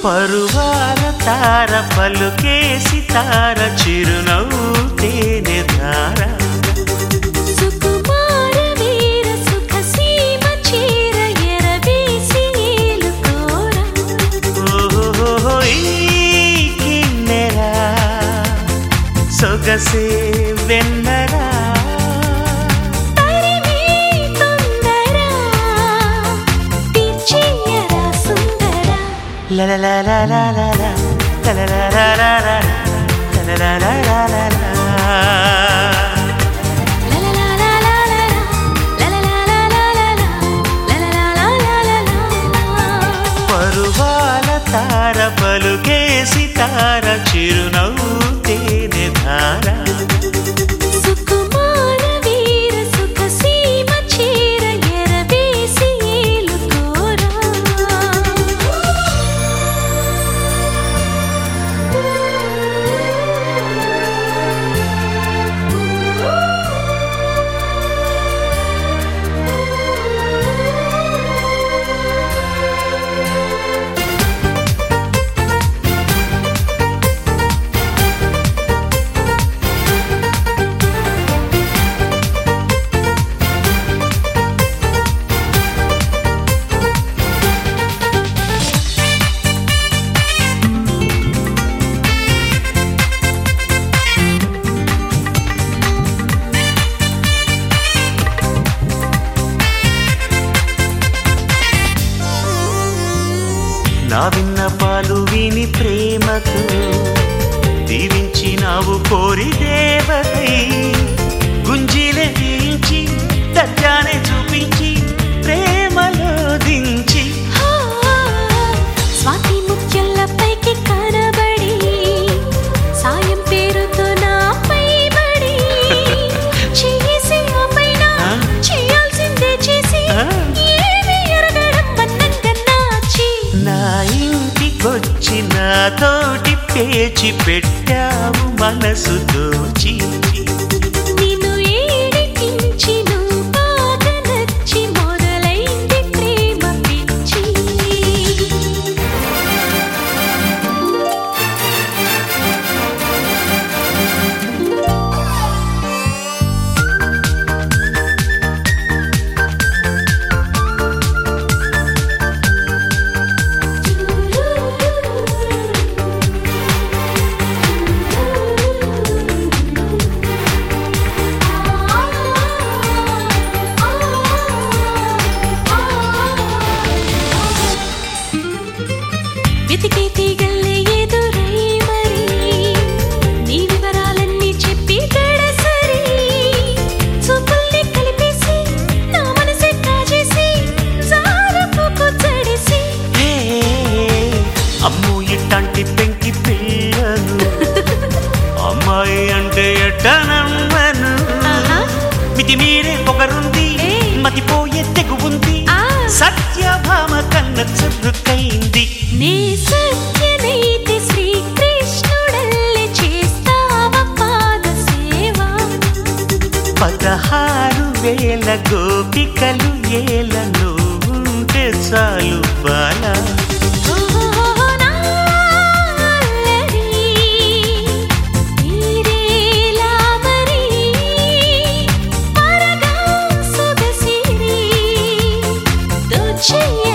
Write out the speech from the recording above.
పరువాల తార పలుకేసి తార చిరునవ్వు తేనె ధార సుకుమార వీర సుఖ సీమ చీర ఎరవేసి ఏలుకోరా ఓహో ఈ కిన్నెర సొగసే వెన్నరా తరిమే తొందర తీర్చేయరా సుందర లలలలలలల, లలలలలలల, లలలలలలల. పరువాల తార పలుకేసి తార చిరునవ్వు తేనె ధార సుకుమార వీర సుఖ సీమ చీర ఎరవేసి ఏలుకోరా నా విన్న పాలు విని ప్రేమతో దీవించినావు కోరి దేవతై గుంజిలే దీంచి దర్జానే చూపించి ప్రేమలో దించి హా, స్వాతి ముత్యాలపైకి కనబడి సాయం పేరుతో నాపై బడి చేసి ఆ పైన ఆ? చేయాల్సిందే చేసి ఆ? ఏమి ఎరగడం మన్నంగా నాచి నా ఇంటికొచ్చి నాతోటి పేచి పెట్టావు మనసు దోచి నిన్ను ఏడిపించి నువ్వు బాగా నచ్చి మొదలైంది ప్రేమ పిచ్చి వెతికే తీగల్లే ఎదురై మరి నీ వివరాలన్నీ చెప్పి గడసరి చూపుల్ని కలిపేసి నా మనసే కాజేసి జారపుకు చడిసి హే, అమ్ము ఇట్లాంటి పెంకి పిల్లను అమ్మాయి అంటే ఎట్టనమ్మను ఆహా. మితి మీరే పొగరుంది ఏయ్. మతిపోయే తెగువుంది ఆ. సత్యభామ కన్న చురుకైంది నీ సత్యనైతే శ్రీకృష్ణుడల్లే చేస్తావ పాద సేవ పదహారు వేల గోపికలు ఏల నువ్వుంటే చాలు బాలా ఓహో నా అల్లరి నీరేలా మరి పరగా సొగసిరి దోచేయ